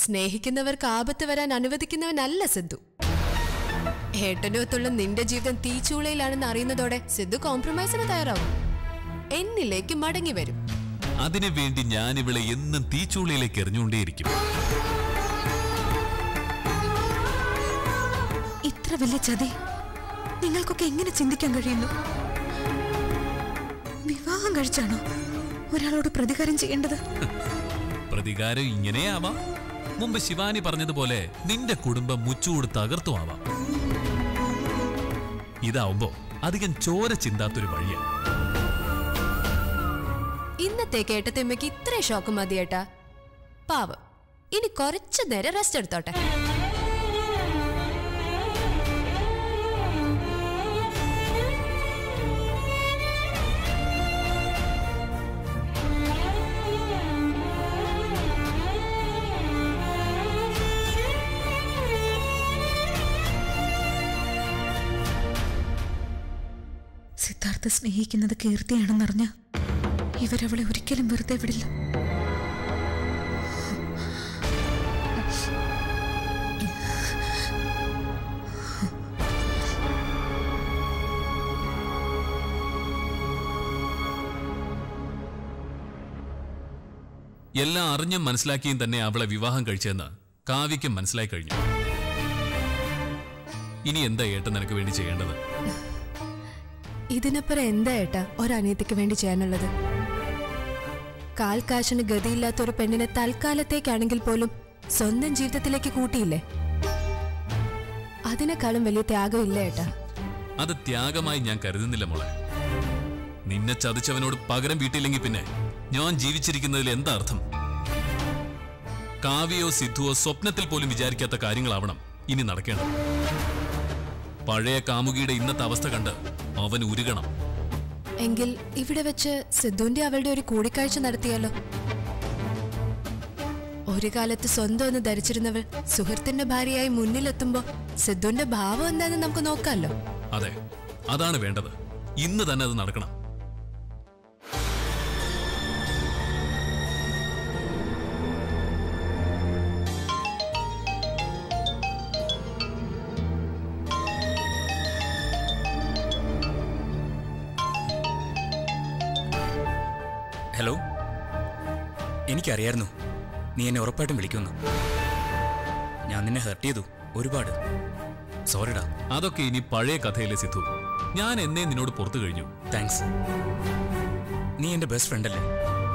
സ്നേഹിക്കുന്നവർക്ക് ആപത്ത് വരാൻ അനുവദിക്കുന്നവനല്ല സിദ്ധു ഏട്ടനൊത്തുള്ള നിന്റെ ജീവിതം തീച്ചൂളയിലാണെന്ന് അറിയുന്നതോടെ സിദ്ധു കോംപ്രമൈസിന് തയ്യാറാവും എന്നിലേക്ക് മടങ്ങി വരും അതിനു വേണ്ടി ഞാൻ ഇവളെ എന്നും തീച്ചൂളയിലേക്ക് എറിഞ്ഞുകൊണ്ടേയിരിക്കും ഇത്ര വലിയ ചതി നിങ്ങൾക്കൊക്കെ എങ്ങനെ ചിന്തിക്കാൻ കഴിയുന്നു വിവാഹം കഴിച്ചാണോ ഒരാളോട് പ്രതികാരം ചെയ്യേണ്ടത് പ്രതികാരം ഇങ്ങനെയാവാം മുമ്പ് ശിവാനി പറഞ്ഞതുപോലെ നിന്റെ കുടുംബം മുച്ചൂട് തകർത്തുമാവാം ഇതാവുമ്പോ അധികം ചോര ചിന്താത്തൊരു വഴിയാണ് ഇന്നത്തെ കേട്ടത്തിമ്മയ്ക്ക് ഇത്ര ഷോക്ക് മതിയേട്ടാ പാവം ഇനി കുറച്ചു നേരം റെസ്റ്റ് എടുത്തോട്ടെ സിദ്ധാർത്ഥ സ്നേഹിക്കുന്നത് കീർത്തിയാണെന്നറിഞ്ഞ ഇവരവളെ ഒരിക്കലും വെറുതെ വിടില്ല എല്ലാം അറിഞ്ഞും മനസ്സിലാക്കിയും തന്നെ അവളെ വിവാഹം കഴിച്ചതെന്ന് കാവ്യയ്ക്കും മനസ്സിലായി കഴിഞ്ഞു ഇനി എന്താ ഏട്ടൻ നിനക്ക് വേണ്ടി ചെയ്യേണ്ടത് ഇതിനപ്പുറം എന്താ ഏട്ടാ ഒരനിയത്തിക്ക് വേണ്ടി ചെയ്യാനുള്ളത് കാൽ കാശിന് ഗതിയില്ലാത്ത ഒരു പെണ്ണിനെ തൽക്കാലത്തേക്കാണെങ്കിൽ പോലും സ്വന്തം ജീവിതത്തിലേക്ക് കൂട്ടിയില്ലേ അതിനേക്കാളും വലിയ ത്യാഗം ഇല്ല ഏട്ടാ അത് ത്യാഗമായി ഞാൻ കരുതുന്നില്ല മോളെ നിന്നെ ചതിച്ചവനോട് പകരം വീട്ടില്ലെങ്കിൽ പിന്നെ ഞാൻ ജീവിച്ചിരിക്കുന്നതിൽ എന്താ അർത്ഥം കാവ്യയോ സിദ്ധുവോ സ്വപ്നത്തിൽ പോലും വിചാരിക്കാത്ത കാര്യങ്ങളാവണം ഇനി നടക്കേണ്ടത് പഴയ കാമുകിയുടെ ഇന്നത്തെ അവസ്ഥ കണ്ട് അവൻ ഉരുകണം എങ്കിൽ ഇവിടെ വെച്ച് സിദ്ധുവിന്റെ അവളുടെ ഒരു കൂടിക്കാഴ്ച നടത്തിയാലോ ഒരു കാലത്ത് സ്വന്തം എന്ന് ധരിച്ചിരുന്നവൾ സുഹൃത്തിന്റെ ഭാര്യയായി മുന്നിലെത്തുമ്പോ സിദ്ധുവിന്റെ ഭാവം എന്താന്ന് നമുക്ക് നോക്കാമല്ലോ അതെ അതാണ് വേണ്ടത് ഇന്ന് തന്നെ അത് നടക്കണം ഹലോ എനിക്കറിയായിരുന്നു നീ എന്നെ ഉറപ്പായിട്ടും വിളിക്കുമെന്ന് ഞാൻ നിന്നെ ഹെർട്ട് ചെയ്തു ഒരുപാട് സോറിടാ അതൊക്കെ ഇനി പഴയ കഥയിലെ സിദ്ധു ഞാൻ എന്നേ നിന്നോട് പുറത്തു കഴിഞ്ഞു താങ്ക്സ് നീ എൻ്റെ ബെസ്റ്റ് ഫ്രണ്ട് അല്ലേ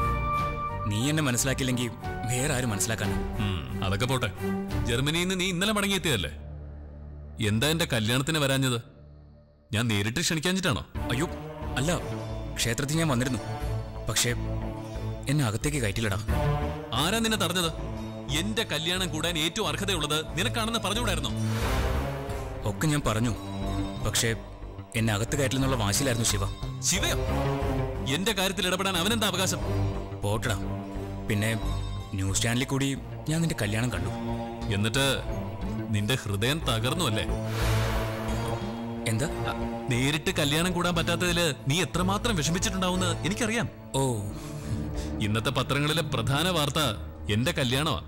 നീ എന്നെ മനസ്സിലാക്കിയില്ലെങ്കിൽ വേറെ ആരും മനസ്സിലാക്കാനോ ഉം, അതൊക്കെ പോട്ടെ ജർമ്മനിയിൽ നിന്ന് നീ ഇന്നലെ മടങ്ങിയെത്തിയതല്ലേ എന്താ എന്റെ കല്യാണത്തിന് വരാഞ്ഞത് ഞാൻ നേരിട്ട് ക്ഷണിക്കാഞ്ഞിട്ടാണോ അയ്യോ അല്ല ക്ഷേത്രത്തിൽ ഞാൻ വന്നിരുന്നു പക്ഷേ എന്നെ അകത്തേക്ക് കയറ്റില്ലടാ ആരാ നിന്നെ തടഞ്ഞത് എന്റെ കല്യാണം കൂടാൻ ഏറ്റവും അർഹതയുള്ളത് നിനക്കാണെന്ന് പറഞ്ഞുകൂടായിരുന്നോ ഒക്കെ ഞാൻ പറഞ്ഞു പക്ഷേ എന്നെ അകത്ത് കയറ്റില്ലെന്നുള്ള വാശിയിലായിരുന്നു ശിവ ശിവയോ എന്റെ കാര്യത്തിൽ ഇടപെടാൻ അവനെന്താ അവകാശം പോട്ടടാ പിന്നെ ന്യൂസ് ചാനലിൽ കൂടി ഞാൻ നിന്റെ കല്യാണം കണ്ടു എന്നിട്ട് നിന്റെ ഹൃദയം തകർന്നു അല്ലേ എന്താ അ, നേരിട്ട് കല്യാണം കൂടാൻ പറ്റാത്തതില് നീ എത്രമാത്രം വിഷമിച്ചിട്ടുണ്ടാവുമെന്ന് എനിക്കറിയാം ഓ ഇന്നത്തെ പത്രങ്ങളിലെ പ്രധാന വാർത്ത എന്റെ കല്യാണമാ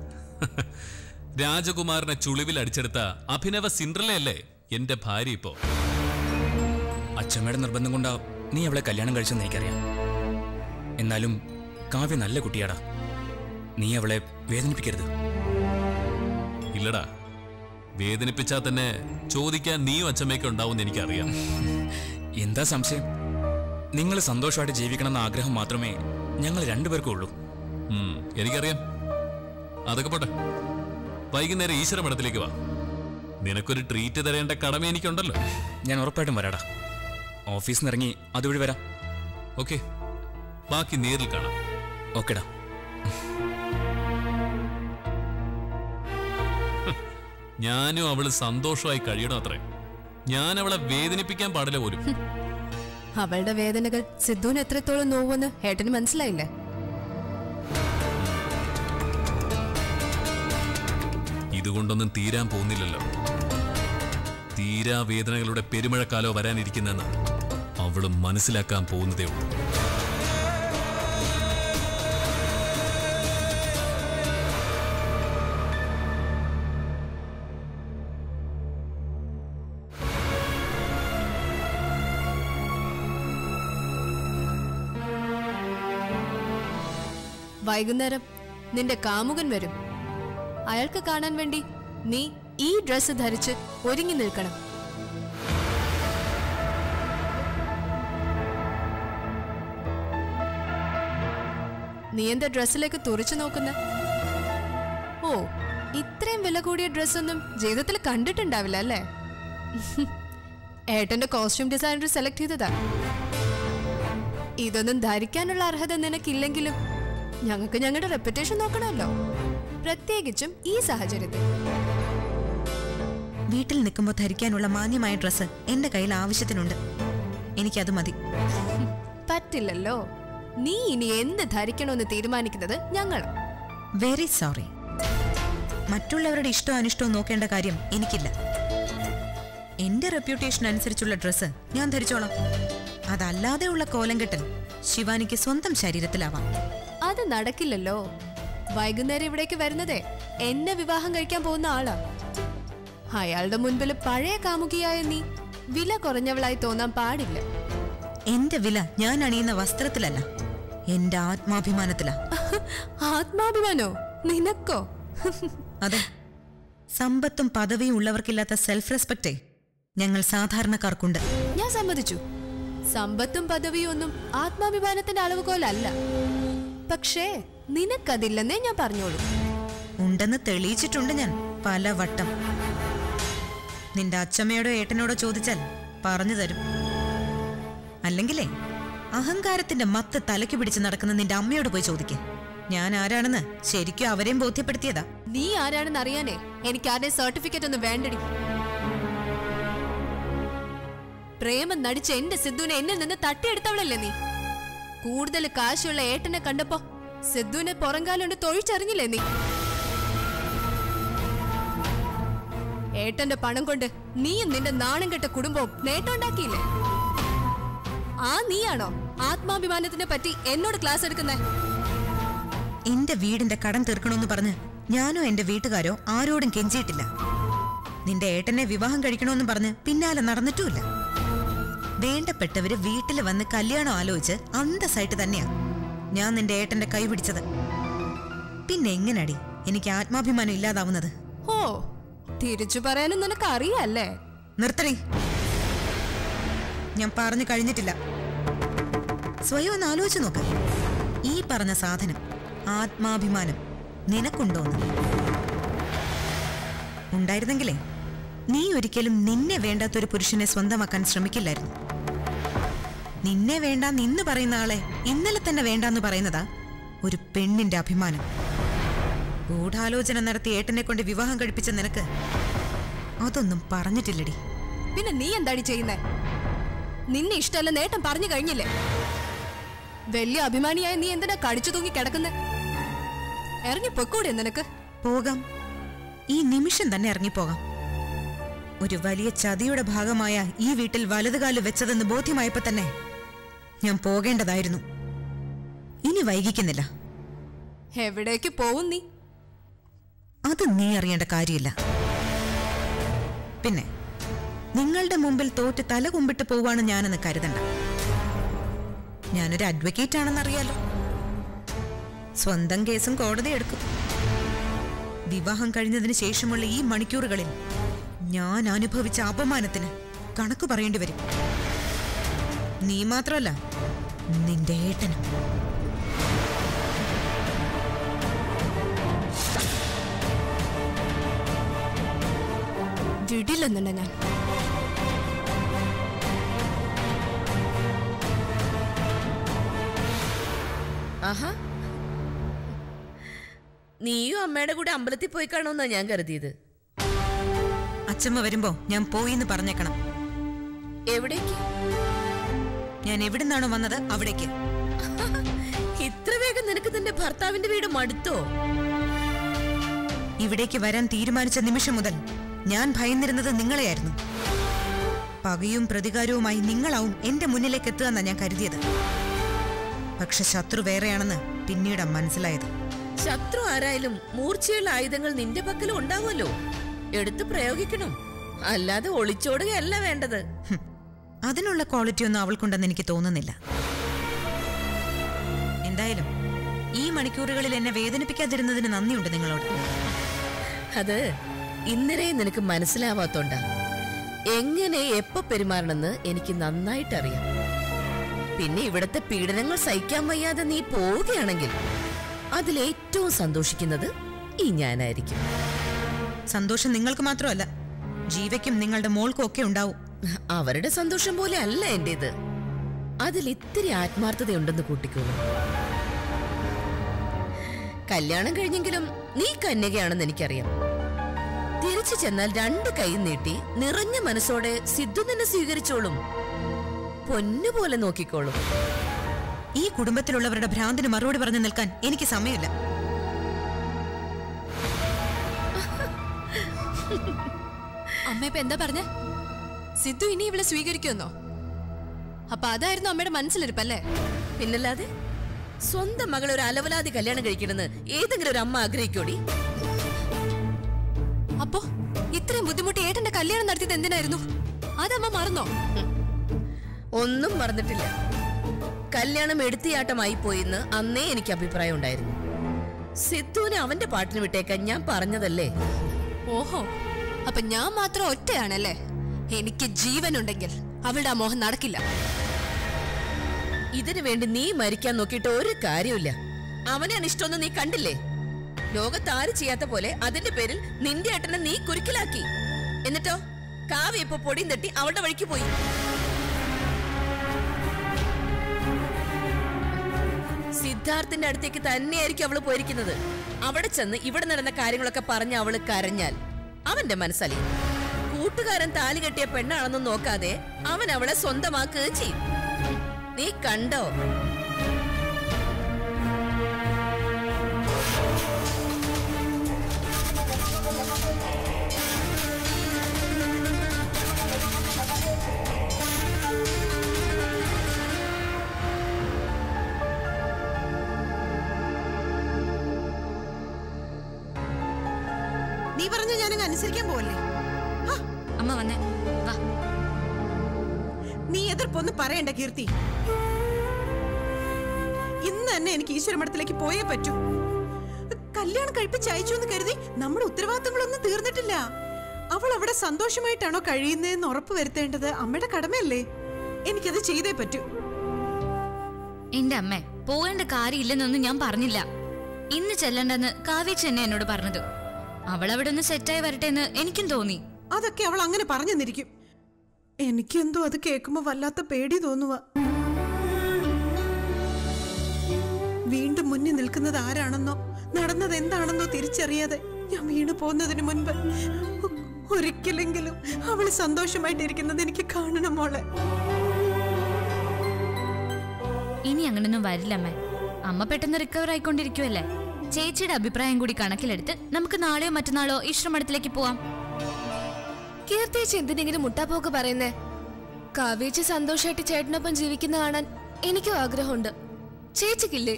രാജകുമാരനെ ചുളിവിൽ അടിച്ചെടുത്ത അഭിനവ സിൻഡ്രലയല്ലേ എന്റെ ഭാര്യ ഇപ്പോ അച്ഛമ്മയുടെ നിർബന്ധം കൊണ്ടാ നീ അവളെ കല്യാണം കഴിച്ചെന്ന് എനിക്കറിയാം എന്നാലും കാവ്യ നല്ല കുട്ടിയാടാ നീ അവളെ വേദനിപ്പിക്കരുത് ഇല്ലടാ വേദനിപ്പിച്ചാൽ തന്നെ ചോദിക്കാൻ നീയും അച്ഛമ്മയൊക്കെ ഉണ്ടാവുമെന്ന് എനിക്കറിയാം എന്താ സംശയം നിങ്ങൾ സന്തോഷമായിട്ട് ജീവിക്കണമെന്ന ആഗ്രഹം മാത്രമേ ഞങ്ങൾ രണ്ടുപേർക്കും ഉള്ളൂ ഉം, എനിക്കറിയാം അതൊക്കെ പോട്ടെ വൈകുന്നേരം ഈശ്വര മഠത്തിലേക്ക് വാ നിനക്കൊരു ട്രീറ്റ് തരേണ്ട കടമ എനിക്കുണ്ടല്ലോ ഞാൻ ഉറപ്പായിട്ടും വരാടാ ഓഫീസിൽ നിന്ന് ഇറങ്ങി അതുവഴി വരാം ഓക്കെ ബാക്കി നേരിൽ കാണാം ഓക്കെടാ ഞാനും അവള് സന്തോഷമായി കഴിയണം അത്രേ ഞാൻ അവളെ വേദനിപ്പിക്കാൻ പാടില്ല പോലും അവളുടെ വേദനകൾ സിദ്ധുവിന് എത്രത്തോളം നോവെന്ന് ഏട്ടന് മനസ്സിലായില്ലേ ഇതുകൊണ്ടൊന്നും തീരാൻ പോകുന്നില്ലല്ലോ തീരാ വേദനകളുടെ പെരുമഴക്കാലോ വരാനിരിക്കുന്നെന്ന് അവള് മനസ്സിലാക്കാൻ പോകുന്നതേ ഉള്ളൂ വൈകുന്നേരം നിന്റെ കാമുകൻ വരും അയാൾക്ക് കാണാൻ വേണ്ടി നീ ഈ ഡ്രസ്സ് ധരിച്ച് ഒരുങ്ങി നിൽക്കണം നീ എന്താ ഡ്രസ്സിലേക്ക് തുറച്ചു നോക്കുന്ന ഓ ഇത്രയും വില കൂടിയ ഡ്രസ്സൊന്നും ജീവിതത്തിൽ കണ്ടിട്ടുണ്ടാവില്ല അല്ലേ ഏട്ടന്റെ കോസ്റ്റ്യൂം ഡിസൈനർ സെലക്ട് ചെയ്തതാ ഇതൊന്നും ധരിക്കാനുള്ള അർഹത നിനക്കില്ലെങ്കിലും ഞങ്ങൾക്ക് ഞങ്ങളുടെ റെപ്യൂട്ടേഷൻ നോക്കണമല്ലോ പ്രത്യേകിച്ചും ഈ സാഹചര്യത്തിൽ വീട്ടിൽ നിൽക്കുമ്പോൾ ധരിക്കാനുള്ള മാന്യമായ ഡ്രസ്സ് എന്റെ കയ്യിൽ ആവശ്യത്തിനുണ്ട് എനിക്കത് മതി പറ്റില്ലല്ലോ നീ ഇനി എന്ത് ധരിക്കണമെന്ന് തീരുമാനിക്കുന്നത് ഞങ്ങൾ വെരി സോറി മറ്റുള്ളവരുടെ ഇഷ്ടവും അനിഷ്ടവും നോക്കേണ്ട കാര്യം എനിക്കില്ല എന്റെ റെപ്യൂട്ടേഷൻ അനുസരിച്ചുള്ള ഡ്രസ്സ് ഞാൻ ധരിച്ചോളാം അതല്ലാതെയുള്ള കോലം കെട്ടൽ ശിവാനിക്ക് സ്വന്തം ശരീരത്തിലാവാം അത് നടക്കില്ലല്ലോ വൈകുന്നേരം ഇവിടേക്ക് വരുന്നതേ എന്നെ വിവാഹം കഴിക്കാൻ പോകുന്ന ആളാ അയാളുടെ മുൻപിൽ പഴയ കാമുകിയായ നീ വില കുറഞ്ഞവളായി തോന്നാൻ പാടില്ല എന്റെ വില ഞാൻ അണിയുന്ന വസ്ത്രത്തിലല്ല എന്റെ ആത്മാഭിമാനത്തിലാ ആത്മാഭിമാനോ നിനക്കോ അതെ സമ്പത്തും പദവിയും ഉള്ളവർക്കില്ലാത്ത സെൽഫ് റെസ്പെക്റ്റേ ഞങ്ങൾ സാധാരണക്കാർക്കുണ്ട് ഞാൻ സമ്മതിച്ചു സമ്പത്തും പദവിയും ഒന്നും ആത്മാഭിമാനത്തിന്റെ അളവുകോലല്ല പക്ഷേ നിനക്കതില്ലെന്നേ ഞാൻ പറഞ്ഞോളൂ ഉണ്ടെന്ന് തെളിയിച്ചിട്ടുണ്ട് ഞാൻ പല വട്ടം നിന്റെ അച്ഛമ്മയോടോ ഏട്ടനോടോ ചോദിച്ചാൽ പറഞ്ഞു തരും അല്ലെങ്കിലേ അഹങ്കാരത്തിന്റെ മത്ത് തലയ്ക്ക് പിടിച്ച് നടക്കുന്ന നിന്റെ അമ്മയോട് പോയി ചോദിക്കേ ഞാൻ ആരാണെന്ന് ശരിക്കും അവരെയും ബോധ്യപ്പെടുത്തിയതാ നീ ആരാണെന്ന് അറിയാനേ എനിക്ക് ആരുടെയും സർട്ടിഫിക്കറ്റ് ഒന്നും വേണ്ടടി പ്രേമം നടിച്ച എന്റെ സിദ്ധുവിനെ എന്നിൽ നിന്ന് തട്ടിയെടുത്തവളല്ലേ നീ കൂടുതൽ കാശുള്ള ഏട്ടനെ കണ്ടപ്പോ സിദ്ധുവിനെ പുറംകാലുകൊണ്ട് തൊഴിച്ചറിഞ്ഞില്ലേ നീ ഏട്ടന്റെ പണം കൊണ്ട് നീയും നിന്റെ നാണം കെട്ട കുടുംബവും നേട്ടമുണ്ടാക്കിയില്ലേ ആ നീയാണോ ആത്മാഭിമാനത്തിനെ പറ്റി എന്നോട് ക്ലാസ് എടുക്കുന്നേ എന്റെ വീടിന്റെ കടം തീർക്കണമെന്ന് പറഞ്ഞ് ഞാനോ എന്റെ വീട്ടുകാരോ ആരോടും കെഞ്ചിയിട്ടില്ല നിന്റെ ഏട്ടനെ വിവാഹം കഴിക്കണമെന്ന് പറഞ്ഞ് പിന്നാലെ നടന്നിട്ടുമില്ല വേണ്ടപ്പെട്ടവര് വീട്ടിൽ വന്ന് കല്യാണം ആലോചിച്ച് അന്തസ്സായിട്ട് തന്നെയാ ഞാൻ നിന്റെ ഏട്ടന്റെ കൈ പിടിച്ചത് പിന്നെ എങ്ങനടി എനിക്ക് ആത്മാഭിമാനം ഇല്ലാതാവുന്നത് ഓ തിരിച്ചു പറയാനും നിനക്ക് അറിയാല്ലേ നിർത്തണേ ഞാൻ പറഞ്ഞു കഴിഞ്ഞിട്ടില്ല സ്വയം ഒന്ന് ആലോചിച്ച് നോക്ക് ഈ പറഞ്ഞ സാധനം ആത്മാഭിമാനം നിനക്കുണ്ടോന്ന് ഉണ്ടായിരുന്നെങ്കിലേ നീ ഒരിക്കലും നിന്നെ വേണ്ടാത്തൊരു പുരുഷനെ സ്വന്തമാക്കാൻ ശ്രമിക്കില്ലായിരുന്നു നിന്നെ വേണ്ട നിന്ന് പറയുന്ന ആളെ ഇന്നലെ തന്നെ വേണ്ടാന്ന് പറയുന്നതാ ഒരു പെണ്ണിന്റെ അഭിമാനം ഗൂഢാലോചന നടത്തി ഏട്ടനെ കൊണ്ട് വിവാഹം കഴിപ്പിച്ച നിനക്ക് അതൊന്നും പറഞ്ഞിട്ടില്ലടി പിന്നെ നീ എന്താടി ചെയ്യുന്നേ നിന്നെ ഇഷ്ടമല്ല നേട്ടം പറഞ്ഞു കഴിഞ്ഞില്ലേ വലിയ അഭിമാനിയായ നീ എന്തിനാ കടിച്ചു തൂങ്ങി കിടക്കുന്നേ ഇറങ്ങി പൊക്കൂടെ നിനക്ക് പോകാം ഈ നിമിഷം തന്നെ ഇറങ്ങിപ്പോകാം ഒരു വലിയ ചതിയുടെ ഭാഗമായ ഈ വീട്ടിൽ വലതുകാല് വെച്ചതെന്ന് ബോധ്യമായപ്പോ തന്നെ ഞാൻ പോകേണ്ടതായിരുന്നു ഇനി വൈകിക്കുന്നില്ല എവിടേക്ക് പോവും നീ അത് നീ അറിയേണ്ട കാര്യമില്ല പിന്നെ നിങ്ങളുടെ മുമ്പിൽ തോറ്റ് തല കുമ്പിട്ട് പോവാണ് ഞാനെന്ന് കരുതണ്ട ഞാനൊരു അഡ്വക്കേറ്റ് ആണെന്നറിയാലോ സ്വന്തം കേസും കോടതി എടുക്കും വിവാഹം കഴിഞ്ഞതിന് ശേഷമുള്ള ഈ മണിക്കൂറുകളിൽ ഞാൻ അനുഭവിച്ച അപമാനത്തിന് കണക്ക് പറയേണ്ടി വരും നീ മാത്രമല്ല നിന്റെ ഏട്ടനും വിടില്ലെന്നുണ്ട ഞാൻ ആഹാ നീയും അമ്മയുടെ കൂടെ അമ്പലത്തിൽ പോയി കാണുമെന്നാ ഞാൻ കരുതിയത് അച്ചമ്മ വരുമ്പോ ഞാൻ പോയിന്ന് പറഞ്ഞേക്കണം എവിടേക്ക് ഞാൻ എവിടുന്നാണോ വന്നത് അവിടേക്ക് ഇത്ര വേഗം നിനക്ക് നിന്റെ ഭർത്താവിന്റെ വീട് മടുത്തോ ഇവിടേക്ക് വരാൻ തീരുമാനിച്ച നിമിഷം മുതൽ ഞാൻ ഭയന്നിരുന്നത് നിങ്ങളെയായിരുന്നു പകയും പ്രതികാരവുമായി നിങ്ങളാവും എന്റെ മുന്നിലേക്ക് എത്തുക എന്നാ ഞാൻ കരുതിയത് പക്ഷെ ശത്രു വേറെയാണെന്ന് പിന്നീടാ മനസ്സിലായത് ശത്രു ആരായാലും മൂർച്ചയുള്ള ആയുധങ്ങൾ നിന്റെ പക്കലും ഉണ്ടാവുമല്ലോ എടുത്ത് പ്രയോഗിക്കണം അല്ലാതെ ഒളിച്ചോടുകയല്ല വേണ്ടത് ഹും, അതിനുള്ള ക്വാളിറ്റി ഒന്നും അവൾക്കുണ്ടെന്ന് എനിക്ക് തോന്നുന്നില്ല എന്തായാലും ഈ മണിക്കൂറുകളിൽ എന്നെ വേദനിപ്പിക്കാതിരുന്നതിന് നന്ദിയുണ്ട് നിങ്ങളോട് അത് ഇന്നലെ നിനക്ക് മനസ്സിലാവാത്തോണ്ടാ എങ്ങനെ എപ്പോ പെരുമാറണമെന്ന് എനിക്ക് നന്നായിട്ട് അറിയാം പിന്നെ ഇവിടത്തെ പീഡനങ്ങൾ സഹിക്കാൻ വയ്യാതെ നീ പോവുകയാണെങ്കിൽ അതിലേറ്റവും സന്തോഷിക്കുന്നത് ഈ ഞാനായിരിക്കും സന്തോഷം നിങ്ങൾക്ക് മാത്രമല്ല ജീവയ്ക്കും നിങ്ങളുടെ മോൾക്കും ഒക്കെ ഉണ്ടാവും അവരുടെ സന്തോഷം പോലെ അല്ല എന്റേത് അതിൽ ഇത്തിരി ആത്മാർത്ഥതയുണ്ടെന്ന് കൂട്ടിക്കോളൂ കല്യാണം കഴിഞ്ഞെങ്കിലും നീ കന്യകയാണെന്ന് എനിക്കറിയാം തിരിച്ചു ചെന്നാൽ രണ്ട് കൈ നീട്ടി നിറഞ്ഞ മനസ്സോടെ സിദ്ധു നിന്നെ സ്വീകരിച്ചോളും പൊന്നുപോലെ നോക്കിക്കോളും ഈ കുടുംബത്തിലുള്ളവരുടെ ഭ്രാന്തിന് മറുപടി പറഞ്ഞു നിൽക്കാൻ എനിക്ക് സമയമില്ല അമ്മ ഇപ്പൊ എന്താ പറഞ്ഞ സിദ്ധു ഇനി ഇവളെ സ്വീകരിക്കുമെന്നോ അപ്പൊ അതായിരുന്നു അമ്മയുടെ മനസ്സിലിരിപ്പല്ലേ പിന്നല്ലാതെ സ്വന്തം മകൾ ഒരു അലവലാതി കല്യാണം കഴിക്കണമെന്ന് ഏതെങ്കിലും ഒരു അമ്മ ആഗ്രഹിക്കോടി അപ്പോ ഇത്രയും ബുദ്ധിമുട്ടി ഏട്ടന്റെ കല്യാണം നടത്തിയത് എന്തിനായിരുന്നു അതമ്മ മറന്നോ ഒന്നും മറന്നിട്ടില്ല കല്യാണം എടുത്തിയാട്ടമായി പോയിന്ന് അന്നേ എനിക്ക് അഭിപ്രായം ഉണ്ടായിരുന്നു സിദ്ധുവിനെ അവന്റെ പാട്ടിന് വിട്ടേക്കാൻ ഞാൻ പറഞ്ഞതല്ലേ ഓഹോ അപ്പൊ ഞാൻ മാത്രം ഒറ്റയാണല്ലേ എനിക്ക് ജീവനുണ്ടെങ്കിൽ അവളുടെ ആ മോഹം നടക്കില്ല ഇതിനു വേണ്ടി നീ മരിക്കാൻ നോക്കിയിട്ട് ഒരു കാര്യമില്ല അവനെയാണ് ഇഷ്ടമൊന്നും നീ കണ്ടില്ലേ ലോകത്താര് ചെയ്യാത്ത പോലെ അതിന്റെ പേരിൽ നിന്റെ ഏട്ടനെ നീ കുരുക്കിലാക്കി എന്നിട്ടോ കാവ്യ ഇപ്പൊ പൊടിയും തട്ടി അവളുടെ വഴിക്ക് പോയി സിദ്ധാർത്ഥിന്റെ അടുത്തേക്ക് തന്നെയായിരിക്കും അവള് പോയിരിക്കുന്നത് അവിടെ ചെന്ന് ഇവിടെ നടന്ന കാര്യങ്ങളൊക്കെ പറഞ്ഞ് അവള് കരഞ്ഞാൽ അവന്റെ മനസ്സലിയും കൂട്ടുകാരൻ താലി കെട്ടിയ പെണ്ണാണെന്നും നോക്കാതെ അവൻ അവളെ സ്വന്തമാക്കുകയും ചെയ്യും നീ കണ്ടോ നീ പറഞ്ഞ ഞാനങ്ങ് അനുസരിക്കാൻ പോവല്ലേ അമ്മ വന്നേ വാ നീ എതിർപ്പൊന്നും പറയണ്ട കീർത്തി ഇന്ന് തന്നെ എനിക്ക് ഈശ്വരമഠത്തിലേക്ക് പോയേ പറ്റൂ കല്യാണം കഴിപ്പിച്ച് അയച്ചു എന്ന് കരുതി നമ്മുടെ ഉത്തരവാദിത്തങ്ങളൊന്നും തീർന്നിട്ടില്ല അവൾ അവിടെ സന്തോഷമായിട്ടാണോ കഴിയുന്നതെന്ന് ഉറപ്പ് വരുത്തേണ്ടത് അമ്മയുടെ കടമയല്ലേ എനിക്കത് ചെയ്തേ പറ്റൂ എന്റെ അമ്മേ പോകേണ്ട കാര്യമില്ലെന്നൊന്നും ഞാൻ പറഞ്ഞില്ല ഇന്ന് ചെല്ലണ്ടെന്ന് കാവേച്ചി തന്നെ എന്നോട് പറഞ്ഞത് അവൾ അവിടെ ഒന്ന് സെറ്റായി വരട്ടെ എന്ന് എനിക്കും തോന്നി അതൊക്കെ അവൾ അങ്ങനെ പറഞ്ഞു തന്നിരിക്കും എനിക്കെന്തോ അത് കേൾക്കുമ്പോ വല്ലാത്ത പേടി തോന്നുക വീണ്ടും മുന്നിൽ നിൽക്കുന്നത് ആരാണെന്നോ നടന്നത് എന്താണെന്നോ തിരിച്ചറിയാതെ ഞാൻ വീണു പോകുന്നതിന് മുൻപ് ഒരിക്കലെങ്കിലും അവള് സന്തോഷമായിട്ടിരിക്കുന്നത് എനിക്ക് കാണണം മോളെ ഇനി അങ്ങനൊന്നും വരില്ല അമ്മേ അമ്മ പെട്ടെന്ന് റിക്കവർ ആയിക്കൊണ്ടിരിക്കുവല്ലേ ചേച്ചിയുടെ അഭിപ്രായം കൂടി കണക്കിലെടുത്ത് നമുക്ക് നാളെയോ മറ്റന്നാളോ ഈശ്വരമഠത്തിലേക്ക് പോവാം കീർത്തിയേച്ചി എന്തിനെങ്കിലും മുട്ടാപ്പോക്ക് പറയുന്നേ കാവേച്ചി സന്തോഷമായിട്ട് ചേട്ടനൊപ്പം ജീവിക്കുന്ന കാണാൻ എനിക്കും ആഗ്രഹമുണ്ട് ചേച്ചിക്കില്ലേ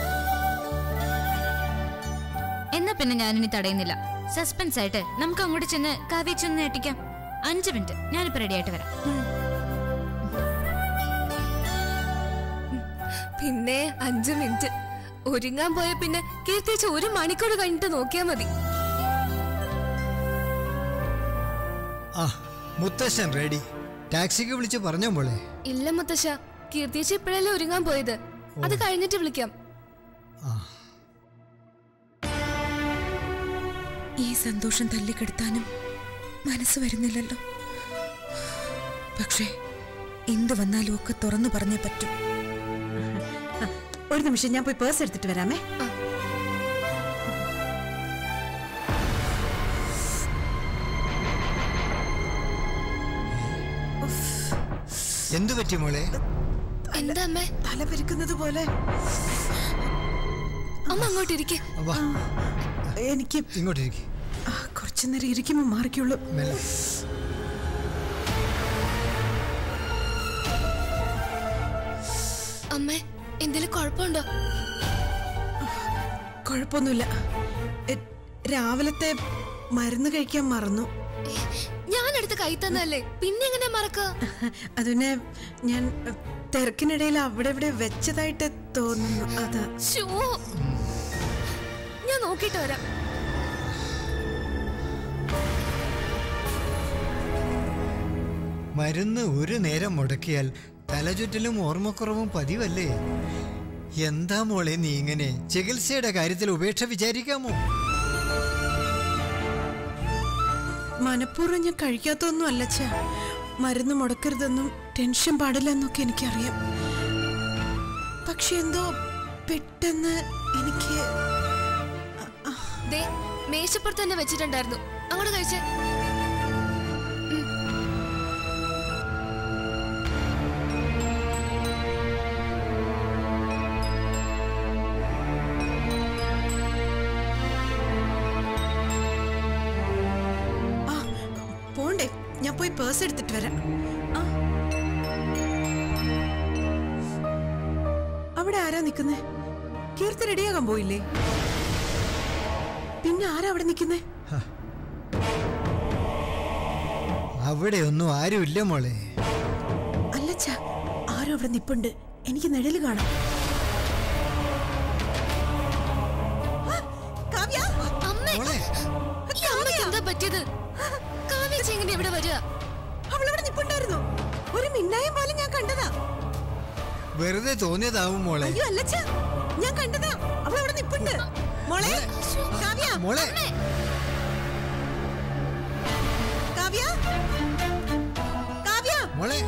എന്നാ പിന്നെ ഞാനിനി തടയുന്നില്ല സസ്പെൻസ് ആയിട്ട് നമുക്ക് അങ്ങോട്ട് ചെന്ന് കാവേച്ചി ഒന്ന് ഞെട്ടിക്കാം അഞ്ച് മിനിറ്റ് ഞാനിപ്പോ റെഡി ആയിട്ട് വരാം പിന്നെ അഞ്ചു മിനിറ്റ് ഒരുങ്ങാൻ പോയ പിന്നെ കീർത്തിയേച്ചി ഒരു മണിക്കൂർ കഴിഞ്ഞിട്ട് നോക്കിയാ മതി ആ മുത്തശ്ശൻ റെഡി ടാക്സിക്ക് വിളിച്ച് പറഞ്ഞോ മോളെ ഇല്ല മുത്തശ്ശ കീർത്തിയേച്ചി ഇപ്പോഴല്ലേ ഒരുങ്ങാൻ പോയത് അത് കഴിഞ്ഞിട്ട് വിളിക്കാം ഈ സന്തോഷം തല്ലിക്കെടുത്താനും മനസ്സ് വരുന്നില്ലല്ലോ പക്ഷേ എന്ത് വന്നാലും ഒക്കെ തുറന്നു പറഞ്ഞേ പറ്റൂ ഒരു നിമിഷം ഞാൻ പോയി പേഴ്സ് എടുത്തിട്ട് വരാമേ എന്തു പറ്റി മോളെ എന്താ അമ്മേ തല പെരുക്കുന്നത് പോലെ അമ്മ അങ്ങോട്ടിരിക്കെ വാ എനിക്ക് ഇങ്ങോട്ടിരിക്കെ ആ, കുറച്ചു നേരം ഇരിക്കുമ്പോ മാറിക്കുള്ളൂ മെല്ലെ അമ്മേ എന്തെങ്കിലും കുഴപ്പമുണ്ടോ കുഴപ്പമൊന്നുമില്ല എ, രാവിലത്തെ മരുന്ന് കഴിക്കാൻ മറന്നു ഞാൻ എടുത്ത് കൈ തന്നല്ലേ പിന്നെ എങ്ങനെ മറക്ക അതിനെ ഞാൻ എ, തിരക്കിനിടയിൽ അവിടെ ഇവിടെ വെച്ചതായിട്ട് തോന്നുന്നു അതാ ശ്ശോ. ഞാൻ നോക്കിയിട്ട് വരാം മരുന്ന് ഒരു നേരം മുടക്കിയാൽ തലചുറ്റലും ഓർമ്മക്കുറവും പതിവല്ലേ എന്താ മോളെ നീ ഇങ്ങനെ ചികിത്സയുടെ കാര്യത്തിൽ ഉപേക്ഷ വിചാരിക്കാമോ മനഃപൂർവ്വം ഞാൻ കഴിക്കാത്തൊന്നും അല്ലച്ച മരുന്ന് മുടക്കരുതെന്നും ടെൻഷൻ പാടില്ലെന്നൊക്കെ എനിക്കറിയാം പക്ഷെ എന്തോ പെട്ടെന്ന് എനിക്ക് ദേ മേശപ്പുറത്ത് തന്നെ വെച്ചിട്ടുണ്ടായിരുന്നു അങ്ങോട്ട് കഴിച്ചേ ആ പോണ്ടേ ഞാൻ പോയി പേഴ്സ് എടുത്തിട്ട് വരാം ആ. അവിടെ ആരാ നിക്കുന്നേ കീർത്തി റെഡിയാകാൻ പോയില്ലേ പിന്നെ ആരാ അവിടെ നിക്കുന്നേ അവിടെ ഒന്നും ആരുമില്ല മോളെ അല്ലച്ച ആരോ അവിടെ നിപ്പുണ്ട് എനിക്ക് നിഴല് കാണാം ആ, കാവ്യ! അമ്മേ മോളെ ഈ അമ്മയ്ക്ക് എന്താ പറ്റിയത് കാവേച്ചി എങ്ങനെ ഇവിടെ വരിക അവളവിടെ നിപ്പുണ്ടായിരുന്നു ഒരു മിന്നായം പോലെ ഞാൻ കണ്ടതാ വെറുതെ തോന്നിയതാവും മോളെ അയ്യോ അല്ലച്ച ഞാൻ കണ്ടതാ അവളവിടെ നിപ്പുണ്ട് മോളെ കാവ്യ മോളെ കാവ്യ കാവ്യ മോളെ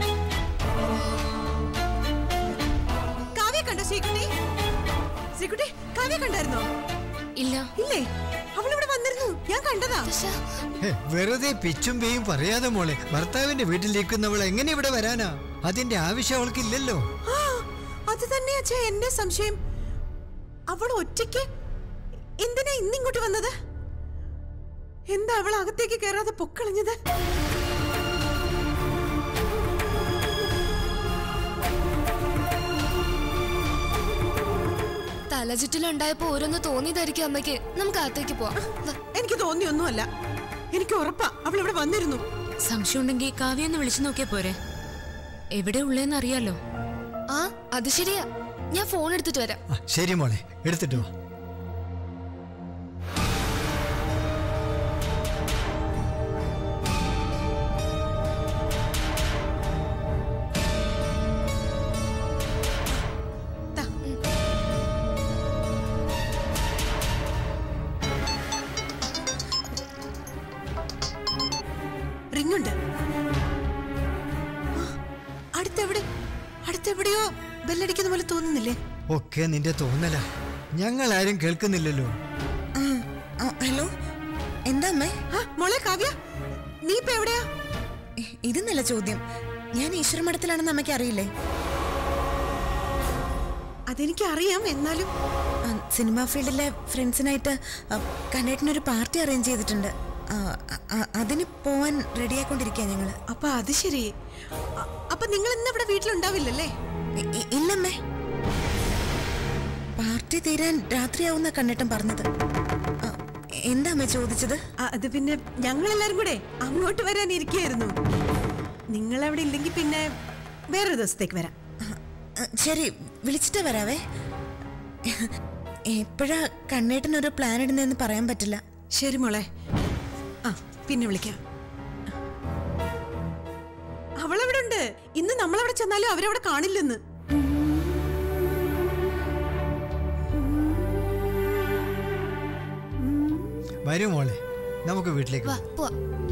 കാവ്യ കണ്ടോ ശ്രീകുട്ടി ശ്രീകുട്ടി കാവ്യ കണ്ടായിരുന്നോ ഇല്ല ഇല്ലേ അവളിവിടെ വന്നിരുന്നു ഞാൻ കണ്ടതാ പക്ഷേ ഹെ, വെറുതെ പിച്ചും പേയും പറയാതെ മോളെ ഭർത്താവിന്റെ വീട്ടിലിരിക്കുന്നവൾ എങ്ങനെ ഇവിടെ വരാനാ അതിന്റെ ആവശ്യം അവൾക്കില്ലല്ലോ ആ, അത് തന്നെയാ അച്ഛാ എന്റെ സംശയം അവൾ ഒറ്റയ്ക്ക് എന്തിനാ ഇന്നിങ്ങോട്ട് വന്നത് എന്താ അവൾ അകത്തേക്ക് കയറാതെ പൊക്കളഞ്ഞത് തലചുറ്റിലുണ്ടായപ്പോ ഓരോന്ന് തോന്നിയതായിരിക്കും അമ്മയ്ക്ക് നമുക്ക് അകത്തേക്ക് പോവാം വാ. എനിക്ക് തോന്നിയൊന്നുമല്ല എനിക്ക് ഉറപ്പാ അവൾ ഇവിടെ വന്നിരുന്നു സംശയം ഉണ്ടെങ്കിൽ കാവ്യ ഒന്ന് വിളിച്ചു നോക്കിയാ പോരെ എവിടെ ഉള്ളേന്ന് അറിയാലോ ആ അത് ശരിയാ ഞാൻ ഫോൺ എടുത്തിട്ട് വരാം ആ, ശരി മോളെ എടുത്തിട്ട് വാ ദാ. റിങ്ങുണ്ട് ആ, അടുത്തെവിടെ അടുത്തെവിടെയോ ബെല്ലടിക്കുന്ന പോലെ തോന്നുന്നില്ലേ ഒക്കെ നിന്റെ തോന്നല ഞങ്ങൾ ആരും കേൾക്കുന്നില്ലല്ലോ ഹലോ എന്താ അമ്മേ ആ, മോളെ കാവ്യ നീ ഇപ്പൊ എവിടെയാ ഇ- ഇത് നല്ല ചോദ്യം ഞാൻ ഈശ്വരമഠത്തിലാണെന്ന് അമ്മയ്ക്ക് അറിയില്ലേ അതെനിക്ക് അറിയാം എന്നാലും ആ, സിനിമാ ഫീൽഡിലെ ഫ്രണ്ട്സിനായിട്ട് ആ, കണ്ണേട്ടനൊരു പാർട്ടി അറേഞ്ച് ചെയ്തിട്ടുണ്ട് ആ, ആ, അതിന് പോവാൻ റെഡിയായിക്കൊണ്ടിരിക്കുക ഞങ്ങള് അപ്പൊ അത് ശരി അ- അപ്പൊ നിങ്ങൾ ഇന്ന് ഇവിടെ വീട്ടിലുണ്ടാവില്ലല്ലേ ഇ- ഇ- ഇല്ലമ്മേ പാർട്ടി തീരാൻ രാത്രിയാവുന്ന കണ്ണേട്ടൻ പറഞ്ഞത് ആ, എന്താ അമ്മ ചോദിച്ചത് ആ, അത് പിന്നെ ഞങ്ങൾ എല്ലാരും കൂടെ അങ്ങോട്ട് വരാൻ ഇരിക്കുകയായിരുന്നു നിങ്ങൾ അവിടെ ഇല്ലെങ്കിൽ പിന്നെ വേറൊരു ദിവസത്തേക്ക് വരാം ആ, ആ, ശരി വിളിച്ചിട്ട് വരാവേ എപ്പോഴാ കണ്ണേട്ടനൊരു പ്ലാൻ ഇടുന്നതെന്ന് പറയാൻ പറ്റില്ല ശരി മോളെ ആ പിന്നെ വിളിക്കാം അവളവിടെ ഉണ്ട് ഇന്ന് നമ്മളവിടെ ചെന്നാലും അവരവിടെ കാണില്ലെന്ന് വരൂ മോളെ നമുക്ക് വീട്ടിലേക്ക് വാ പോവാ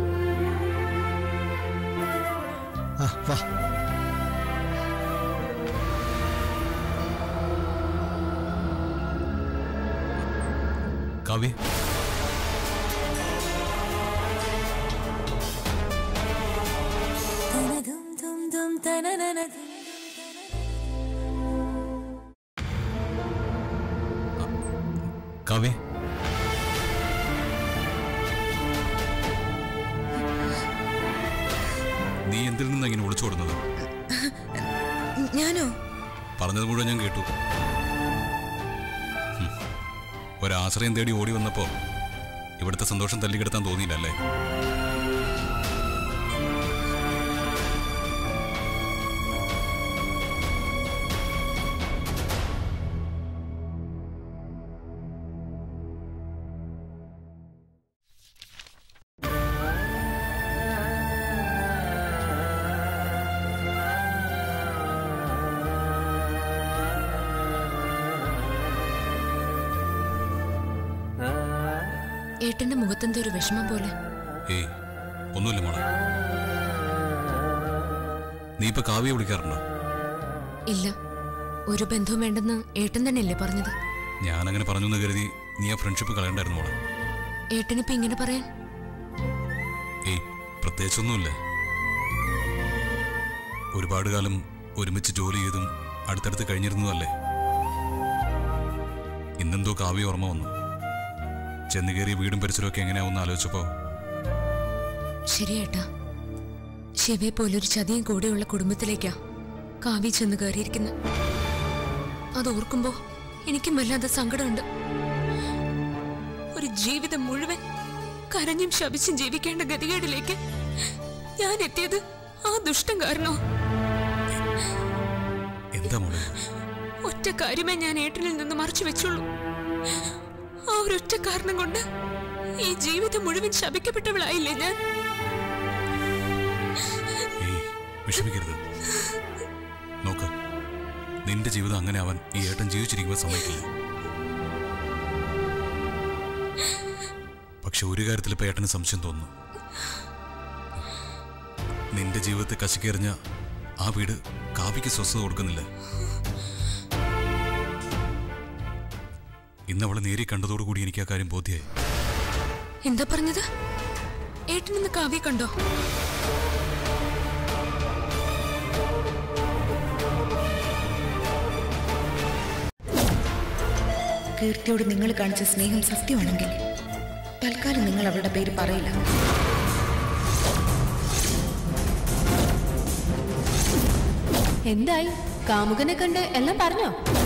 ആ വാ കാവ്യ കാവ്യ നീ എന്തിൽ നിന്നാ ഇങ്ങനെ ഒളിച്ചോടുന്നത് ഞാനോ പറഞ്ഞത് മുഴുവൻ ഞാൻ കേട്ടു ഹും. ഒരാശ്രയം തേടി ഓടി വന്നപ്പോ ഇവിടുത്തെ സന്തോഷം തല്ലിക്കെടുത്താൻ തോന്നിയില്ലല്ലേ ഏട്ടന്റെ മുഖത്തെന്തോ ഒരു വിഷമം പോലെ ഏയ് ഒന്നുമില്ല മോളെ നീ ഇപ്പൊ കാവ്യ വിളിക്കാറുണ്ടോ ഇല്ല ഒരു ബന്ധവും വേണ്ടെന്ന് ഏട്ടൻ തന്നെയല്ലേ പറഞ്ഞത് ഞാൻ അങ്ങനെ പറഞ്ഞു എന്ന് കരുതി നീ ആ ഫ്രണ്ട്ഷിപ്പ് കളയണ്ടായിരുന്നു മോളെ ഏട്ടനിപ്പോ ഇങ്ങനെ പറയാൻ ഏയ് പ്രത്യേകിച്ചൊന്നുമില്ല ഒരുപാട് കാലം ഒരുമിച്ച് ജോലി ചെയ്തും അടുത്തടുത്ത് കഴിഞ്ഞിരുന്നതല്ലേ ഇന്നെന്തോ കാവ്യ ഓർമ്മ വന്നു ചെന്ന് കയറിയ വീടും പരിസരമൊക്കെ എങ്ങനെയാവുമെന്ന് ആലോചിച്ചപ്പോ ശരി ഏട്ടാ ശിവയെ പോലൊരു ചതിയും കൂടെയുള്ള കുടുംബത്തിലേക്കാ കാവ്യ ചെന്ന് കയറിയിരിക്കുന്നത് അത് ഓർക്കുമ്പോ എനിക്കും വല്ലാതെ സങ്കടമുണ്ട് ഒരു ജീവിതം മുഴുവൻ കരഞ്ഞും ശപിച്ചും ജീവിക്കേണ്ട ഗതികേടിലേക്ക് ഞാൻ എത്തിയത് ആ ദുഷ്ടം കാരണോ എന്താ മോളെ ഒറ്റ കാര്യമേ ഞാൻ ഏട്ടനിൽ നിന്ന് മറച്ചു വെച്ചുള്ളൂ ആ ഒരൊറ്റ കാരണം കൊണ്ട് ഈ ജീവിതം മുഴുവൻ ശപിക്കപ്പെട്ടവളായില്ലേ ഞാൻ ഏയ് വിഷമിക്കരുത് നോക്ക് നിന്റെ ജീവിതം അങ്ങനെ ആവാൻ ഈ ഏട്ടൻ ജീവിച്ചിരിക്കുമ്പോൾ സമ്മതിക്കില്ല പക്ഷെ ഒരു കാര്യത്തിൽ ഇപ്പൊ ഏട്ടന് സംശയം തോന്നുന്നു നിന്റെ ജീവിതത്തെ കശിക്കെറിഞ്ഞ ആ വീട് കാവ്യക്ക് സ്വസ്ഥത കൊടുക്കുന്നില്ല ഇന്ന് അവളെ നേരി കണ്ടതോടുകൂടി എനിക്ക് ആ കാര്യം ബോധ്യായി എന്താ പറഞ്ഞത് ഏട്ടനെന്ന് കാവ്യ കണ്ടോ കീർത്തിയോട് നിങ്ങൾ കാണിച്ച സ്നേഹം സത്യമാണെങ്കിൽ തൽക്കാലം നിങ്ങൾ അവളുടെ പേര് പറയില്ല എന്തായി കാമുകനെ കണ്ട് എല്ലാം പറഞ്ഞോ